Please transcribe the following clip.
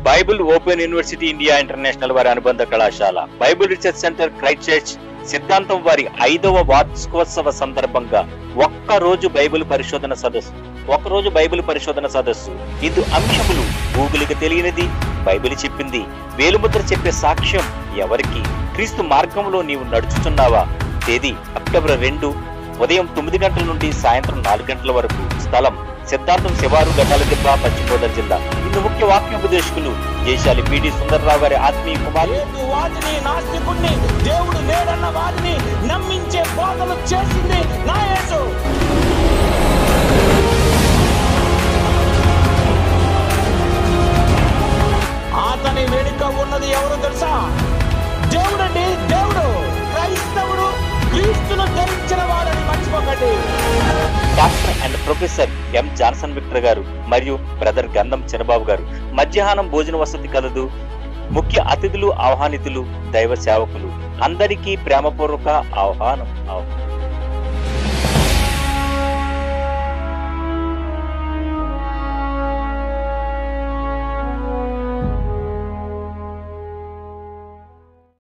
Bible open university India international వారి అనుబంధ కళాశాల Bible research centre Christ church సిద్ధాంతం వారి ఐదవ వార్షికోత్సవ సందర్భంగా ఒక్క రోజు బైబిల్ పరిశోధన సదస్సు ఒక రోజు బైబిల్ పరిశోధన సదస్సు ఇది అంశములు గూగుల్కి తెలియనిది బైబిల్ చెప్పింది వేలుముద్ర చెప్పే సాక్ష్యం ఎవరికి క్రీస్తు మార్గంలో నీవు నడుచుచున్నావా తేదీ అక్టోబర్ రెండు ఉదయం తొమ్మిది గంటల నుండి సాయంత్రం నాలుగు గంటల వరకు స్థలం సిద్ధాంతం శివారు గతాల దిబ్బ పశ్చిమ గోదావరి జిల్లా ఇందు ముఖ్య వాక్యోపదేశకులు జయశాలి పిడి సుందర్రావు గారి ఆత్మీయ కుమారులు లేని వాటిని నాస్తికుణ్ణి దేవుడు లేడన్న వాటిని నమ్మించే బోధలు చేసింది నా యేసు అతని వెనుక ఉన్నది ఎవరు తెలుసా దేవుడండి దేవుడు క్రైస్తవుడు క్రీస్తును ధరించిన వాడని మర్చిపోకండి doctor and professor M Johnson Victor గారు మరియు బ్రదర్ గంధం చిన్నబాబు గారు మధ్యాహ్నం భోజన వసతి కలదు ముఖ్య అతిథులు ఆహ్వానితులు దైవ సేవకులు అందరికీ ప్రేమపూర్వక ఆహ్వానం ఆహ్వానం